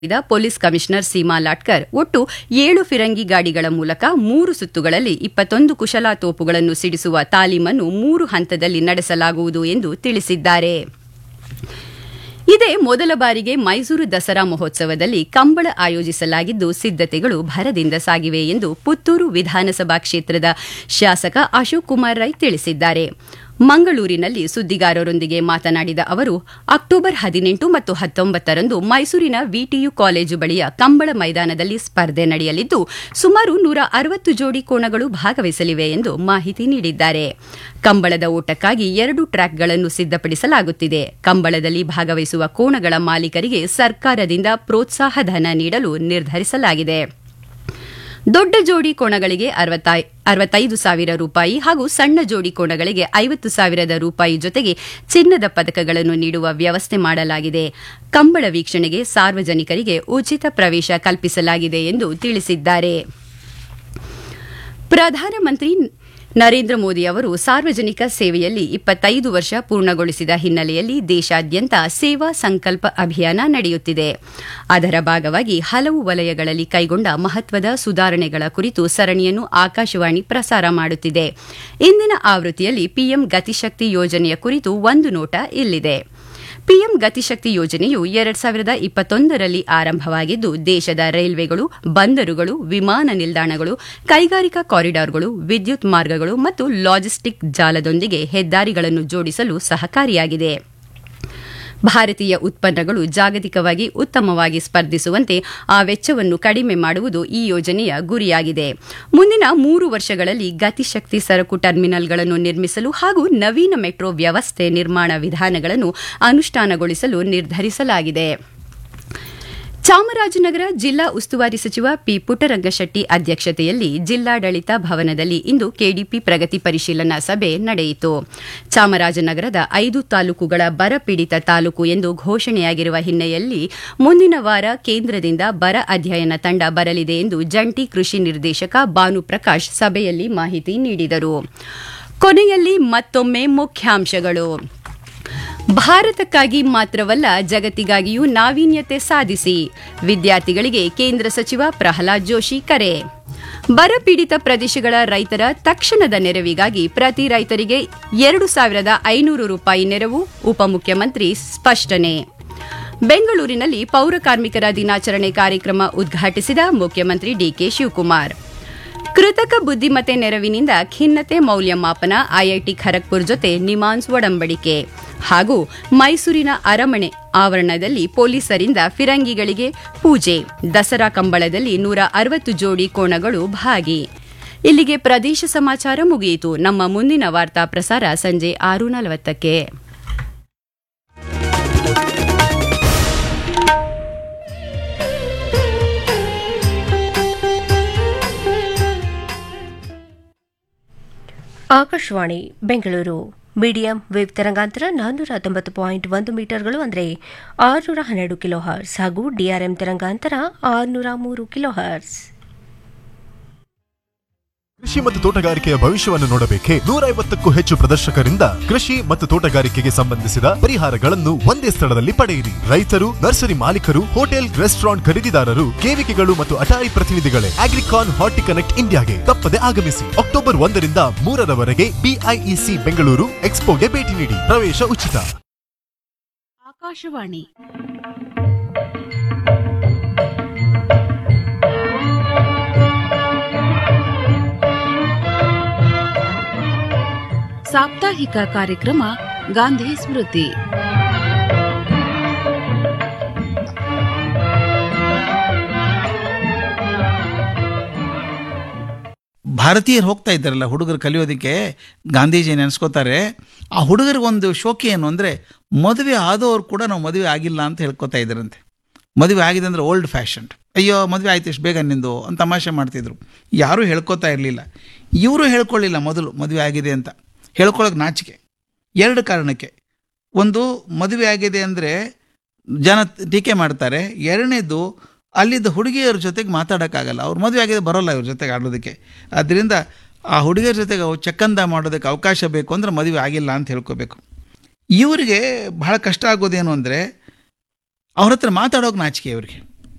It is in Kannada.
ಮಾಡಿದ ಪೊಲೀಸ್ ಕಮಿಷನರ್ ಸೀಮಾ ಲಾಟ್ಕರ್ ಒಟ್ಟು ಏಳು ಫಿರಂಗಿ ಗಾಡಿಗಳ ಮೂಲಕ ಮೂರು ಸುತ್ತುಗಳಲ್ಲಿ ಇಪ್ಪತ್ತೊಂದು ಕುಶಲ ತೋಪುಗಳನ್ನು ಸಿಡಿಸುವ ತಾಲೀಮನ್ನು ಮೂರು ಹಂತದಲ್ಲಿ ನಡೆಸಲಾಗುವುದು ಎಂದು ತಿಳಿಸಿದ್ದಾರೆ ಇದೇ ಮೊದಲ ಬಾರಿಗೆ ಮೈಸೂರು ದಸರಾ ಮಹೋತ್ಸವದಲ್ಲಿ ಕಂಬಳ ಆಯೋಜಿಸಲಾಗಿದ್ದು ಸಿದ್ದತೆಗಳು ಭರದಿಂದ ಸಾಗಿವೆ ಎಂದು ಪುತ್ತೂರು ವಿಧಾನಸಭಾ ಕ್ಷೇತ್ರದ ಶಾಸಕ ಅಶೋಕ್ ಕುಮಾರ್ ರೈ ತಿಳಿಸಿದ್ದಾರೆ ಮಂಗಳೂರಿನಲ್ಲಿ ಸುದ್ದಿಗಾರರೊಂದಿಗೆ ಮಾತನಾಡಿದ ಅವರು ಅಕ್ಟೋಬರ್ ಹದಿನೆಂಟು ಮತ್ತು ಹತ್ತೊಂಬತ್ತರಂದು ಮೈಸೂರಿನ ವಿಟಿಯು ಕಾಲೇಜು ಬಳಿಯ ಕಂಬಳ ಮೈದಾನದಲ್ಲಿ ಸ್ಪರ್ಧೆ ನಡೆಯಲಿದ್ದು ಸುಮಾರು ನೂರ ಅರವತ್ತು ಜೋಡಿ ಕೋಣಗಳು ಭಾಗವಹಿಸಲಿವೆ ಎಂದು ಮಾಹಿತಿ ನೀಡಿದ್ದಾರೆ ಕಂಬಳದ ಓಟಕ್ಕಾಗಿ ಎರಡು ಟ್ರ್ಯಾಕ್ಗಳನ್ನು ಸಿದ್ದಪಡಿಸಲಾಗುತ್ತಿದೆ ಕಂಬಳದಲ್ಲಿ ಭಾಗವಹಿಸುವ ಕೋಣಗಳ ಮಾಲೀಕರಿಗೆ ಸರ್ಕಾರದಿಂದ ಪ್ರೋತ್ಸಾಹ ಧನ ನೀಡಲು ನಿರ್ಧರಿಸಲಾಗಿದೆ ದೊಡ್ಡ ಜೋಡಿ ಕೋಣಗಳಿಗೆ ಅರವತ್ತೈದು ಸಾವಿರ ರೂಪಾಯಿ ಹಾಗೂ ಸಣ್ಣ ಜೋಡಿ ಕೋಣಗಳಿಗೆ ಐವತ್ತು ಸಾವಿರದ ರೂಪಾಯಿ ಜೊತೆಗೆ ಚಿನ್ನದ ಪದಕಗಳನ್ನು ನೀಡುವ ವ್ಯವಸ್ಥೆ ಮಾಡಲಾಗಿದೆ ಕಂಬಳ ವೀಕ್ಷಣೆಗೆ ಸಾರ್ವಜನಿಕರಿಗೆ ಉಚಿತ ಪ್ರವೇಶ ಕಲ್ಪಿಸಲಾಗಿದೆ ಎಂದು ತಿಳಿಸಿದ್ದಾರೆ ಪ್ರಧಾನಮಂತ್ರಿ ನರೇಂದ್ರ ಮೋದಿ ಅವರು ಸಾರ್ವಜನಿಕ ಸೇವೆಯಲ್ಲಿ ಇಪ್ಪತ್ತೈದು ವರ್ಷ ಪೂರ್ಣಗೊಳಿಸಿದ ಹಿನ್ನೆಲೆಯಲ್ಲಿ ದೇಶಾದ್ಯಂತ ಸೇವಾ ಸಂಕಲ್ಪ ಅಭಿಯಾನ ನಡೆಯುತ್ತಿದೆ ಅದರ ಭಾಗವಾಗಿ ಹಲವು ವಲಯಗಳಲ್ಲಿ ಕೈಗೊಂಡ ಮಹತ್ವದ ಸುಧಾರಣೆಗಳ ಕುರಿತು ಸರಣಿಯನ್ನು ಆಕಾಶವಾಣಿ ಪ್ರಸಾರ ಮಾಡುತ್ತಿದೆ ಇಂದಿನ ಆವೃತ್ತಿಯಲ್ಲಿ ಪಿಎಂ ಗತಿಶಕ್ತಿ ಯೋಜನೆಯ ಕುರಿತು ಒಂದು ನೋಟ ಇಲ್ಲಿದೆ ಪಿಎಂ ಗತಿಶಕ್ತಿ ಯೋಜನೆಯು ಎರಡ್ ಸಾವಿರದ ಇಪ್ಪತ್ತೊಂದರಲ್ಲಿ ಆರಂಭವಾಗಿದ್ದು ದೇಶದ ರೈಲ್ವೆಗಳು ಬಂದರುಗಳು ವಿಮಾನ ನಿಲ್ದಾಣಗಳು ಕೈಗಾರಿಕಾ ಕಾರಿಡಾರ್ಗಳು ವಿದ್ಯುತ್ ಮಾರ್ಗಗಳು ಮತ್ತು ಲಾಜಿಸ್ಟಿಕ್ ಜಾಲದೊಂದಿಗೆ ಹೆದ್ದಾರಿಗಳನ್ನು ಜೋಡಿಸಲು ಸಹಕಾರಿಯಾಗಿದೆ ಭಾರತೀಯ ಉತ್ಪನ್ನಗಳು ಜಾಗತಿಕವಾಗಿ ಉತ್ತಮವಾಗಿ ಸ್ಪರ್ಧಿಸುವಂತೆ ಆ ವೆಚ್ಚವನ್ನು ಕಡಿಮೆ ಮಾಡುವುದು ಈ ಯೋಜನೆಯ ಗುರಿಯಾಗಿದೆ ಮುಂದಿನ ಮೂರು ವರ್ಷಗಳಲ್ಲಿ ಗತಿಶಕ್ತಿ ಸರಕು ಟರ್ಮಿನಲ್ಗಳನ್ನು ನಿರ್ಮಿಸಲು ಹಾಗೂ ನವೀನ ಮೆಟ್ರೋ ವ್ಯವಸ್ಥೆ ನಿರ್ಮಾಣ ವಿಧಾನಗಳನ್ನು ಅನುಷ್ಠಾನಗೊಳಿಸಲು ನಿರ್ಧರಿಸಲಾಗಿದೆ ಚಾಮರಾಜನಗರ ಜಿಲ್ಲಾ ಉಸ್ತುವಾರಿ ಸಚಿವ ಪಿ ಪುಟ್ಟರಂಗಶೆಟ್ಟಿ ಅಧ್ಯಕ್ಷತೆಯಲ್ಲಿ ಜಿಲ್ಲಾಡಳಿತ ಭವನದಲ್ಲಿ ಇಂದು ಕೆಡಿಪಿ ಪ್ರಗತಿ ಪರಿಶೀಲನಾ ಸಭೆ ನಡೆಯಿತು ಚಾಮರಾಜನಗರದ ಐದು ತಾಲೂಕುಗಳ ಬರಪೀಡಿತ ತಾಲೂಕು ಎಂದು ಘೋಷಣೆಯಾಗಿರುವ ಹಿನ್ನೆಲೆಯಲ್ಲಿ ಮುಂದಿನ ವಾರ ಕೇಂದ್ರದಿಂದ ಬರ ಅಧ್ಯಯನ ತಂಡ ಬರಲಿದೆ ಎಂದು ಜಂಟಿ ಕೃಷಿ ನಿರ್ದೇಶಕ ಭಾನುಪ್ರಕಾಶ್ ಸಭೆಯಲ್ಲಿ ಮಾಹಿತಿ ನೀಡಿದರು ಕೊನೆಯಲ್ಲಿ ಮತ್ತೊಮ್ಮೆ ಮುಖ್ಯಾಂಶಗಳು ಭಾರತಕ್ಕಾಗಿ ಮಾತ್ರವಲ್ಲ ಜಗತ್ತಿಗಾಗಿಯೂ ನಾವೀನ್ಯತೆ ಸಾಧಿಸಿ ವಿದ್ಯಾರ್ಥಿಗಳಿಗೆ ಕೇಂದ್ರ ಸಚಿವ ಪ್ರಹ್ಲಾದ್ ಜೋಶಿ ಕರೆ ಬರಪೀಡಿತ ಪ್ರದೇಶಗಳ ರೈತರ ತಕ್ಷಣದ ನೆರವಿಗಾಗಿ ಪ್ರತಿ ರೈತರಿಗೆ ಎರಡು ಸಾವಿರದ ಐನೂರು ರೂಪಾಯಿ ನೆರವು ಉಪಮುಖ್ಯಮಂತ್ರಿ ಸ್ಪಷ್ಟನೆ ಬೆಂಗಳೂರಿನಲ್ಲಿ ಪೌರ ಕಾರ್ಮಿಕರ ದಿನಾಚರಣೆ ಕಾರ್ಯಕ್ರಮ ಉದ್ಘಾಟಿಸಿದ ಮುಖ್ಯಮಂತ್ರಿ ಡಿಕೆ ಶಿವಕುಮಾರ್ ಕೃತಕ ಬುದ್ದಿಮತ್ತೆ ನೆರವಿನಿಂದ ಖಿನ್ನತೆ ಮೌಲ್ಯಮಾಪನ ಐಐಟಿ ಖರಗ್ಪುರ್ ಜೊತೆ ನಿಮಾನ್ಸ್ ಒಡಂಬಡಿಕೆ ಹಾಗೂ ಮೈಸೂರಿನ ಅರಮನೆ ಆವರಣದಲ್ಲಿ ಪೊಲೀಸರಿಂದ ಫಿರಂಗಿಗಳಿಗೆ ಪೂಜೆ ದಸರಾ ಕಂಬಳದಲ್ಲಿ ನೂರ ಅರವತ್ತು ಜೋಡಿ ಕೋಣಗಳು ಭಾಗಿ ಇಲ್ಲಿಗೆ ಪ್ರದೇಶ ಸಮಾಚಾರ ಮುಗಿಯಿತು ನಮ್ಮ ಮುಂದಿನ ವಾರ್ತಾ ಪ್ರಸಾರ ಸಂಜೆ ಆರು ನಲವತ್ತಕ್ಕೆ ಆಕಾಶವಾಣಿ ಬೆಂಗಳೂರು ಮೀಡಿಯಂ ವೇವ್ ತರಂಗಾಂತರ ನಾನ್ನೂರ ತೊಂಬತ್ತು ಪಾಯಿಂಟ್ ಒಂದು ಮೀಟರ್ಗಳು ಅಂದರೆ ಆರುನೂರ ಹನ್ನೆರಡು ಕಿಲೋ ಹರ್ಸ್ ಹಾಗೂ ಡಿಆರ್ಎಂ ತರಂಗಾಂತರ ಆರುನೂರ ಮೂರು ಕಿಲೋ ಹರ್ಸ್ ಕೃಷಿ ಮತ್ತು ತೋಟಗಾರಿಕೆಯ ಭವಿಷ್ಯವನ್ನು ನೋಡಬೇಕೆ ನೂರ ಐವತ್ತಕ್ಕೂ ಹೆಚ್ಚು ಪ್ರದರ್ಶಕರಿಂದ ಕೃಷಿ ಮತ್ತು ತೋಟಗಾರಿಕೆಗೆ ಸಂಬಂಧಿಸಿದ ಪರಿಹಾರಗಳನ್ನು ಒಂದೇ ಸ್ಥಳದಲ್ಲಿ ಪಡೆಯಿರಿ ರೈತರು ನರ್ಸರಿ ಮಾಲೀಕರು ಹೋಟೆಲ್ ರೆಸ್ಟೋರೆಂಟ್ ಖರೀದಿದಾರರು ಕೇವಿಕೆಗಳು ಮತ್ತು ಅಟಾರಿ ಪ್ರತಿನಿಧಿಗಳೇ ಅಗ್ರಿಕಾನ್ ಹಾರ್ಟಿ ಕನೆಕ್ಟ್ ಇಂಡಿಯಾಗೆ ತಪ್ಪದೆ ಆಗಮಿಸಿ ಅಕ್ಟೋಬರ್ ಒಂದರಿಂದ ಮೂರರವರೆಗೆ ಬಿಐಇಸಿ ಬೆಂಗಳೂರು ಎಕ್ಸ್ಪೋಗೆ ಭೇಟಿ ನೀಡಿ ಪ್ರವೇಶ ಉಚಿತ ಆಕಾಶವಾಣಿ ಸಾಪ್ತಾಹಿಕ ಕಾರ್ಯಕ್ರಮ ಗಾಂಧಿ ಸ್ಮೃತಿ ಭಾರತೀಯರು ಹೋಗ್ತಾ ಇದ್ದಾರಲ್ಲ ಹುಡುಗರು ಕಲಿಯೋದಕ್ಕೆ ಗಾಂಧೀಜಿ ನೆನೆಸ್ಕೋತಾರೆ ಆ ಹುಡುಗರಿಗೊಂದು ಶೋಕಿ ಏನು ಅಂದರೆ ಮದುವೆ ಆದವ್ರು ಕೂಡ ನಾವು ಮದುವೆ ಆಗಿಲ್ಲ ಅಂತ ಹೇಳ್ಕೊತಾ ಇದ್ದಾರಂತೆ ಮದುವೆ ಆಗಿದೆ ಅಂದರೆ ಓಲ್ಡ್ ಫ್ಯಾಷನ್ಡ್ ಅಯ್ಯೋ ಮದುವೆ ಆಯ್ತು ಇಷ್ಟು ಬೇಗ ನಿಂದು ಅಂತ ತಮಾಷೆ ಮಾಡ್ತಿದ್ರು ಯಾರೂ ಹೇಳ್ಕೊತಾ ಇರಲಿಲ್ಲ ಇವರು ಹೇಳ್ಕೊಳ್ಳಿಲ್ಲ ಮೊದಲು ಮದುವೆ ಆಗಿದೆ ಅಂತ ಹೇಳ್ಕೊಳ್ಳೋಕೆ ನಾಚಿಕೆ ಎರಡು ಕಾರಣಕ್ಕೆ ಒಂದು ಮದುವೆ ಆಗಿದೆ ಅಂದರೆ ಜನ ಟೀಕೆ ಮಾಡ್ತಾರೆ ಎರಡನೇದು ಅಲ್ಲಿದ್ದ ಹುಡುಗಿಯರ ಜೊತೆಗೆ ಮಾತಾಡೋಕ್ಕಾಗಲ್ಲ ಅವ್ರು ಮದುವೆ ಆಗಿದೆ ಬರೋಲ್ಲ ಇವ್ರ ಜೊತೆಗೆ ಆಡೋದಕ್ಕೆ ಆದ್ದರಿಂದ ಆ ಹುಡುಗಿಯರ ಜೊತೆಗೆ ಅವು ಚಕ್ಕಂದ ಮಾಡೋದಕ್ಕೆ ಅವಕಾಶ ಬೇಕು ಅಂದರೆ ಮದುವೆ ಆಗಿಲ್ಲ ಅಂತ ಹೇಳ್ಕೋಬೇಕು ಇವರಿಗೆ ಬಹಳ ಕಷ್ಟ ಆಗೋದೇನು ಅಂದರೆ ಅವ್ರ ಹತ್ರ ಮಾತಾಡೋಕೆ ನಾಚಿಕೆ ಇವರಿಗೆ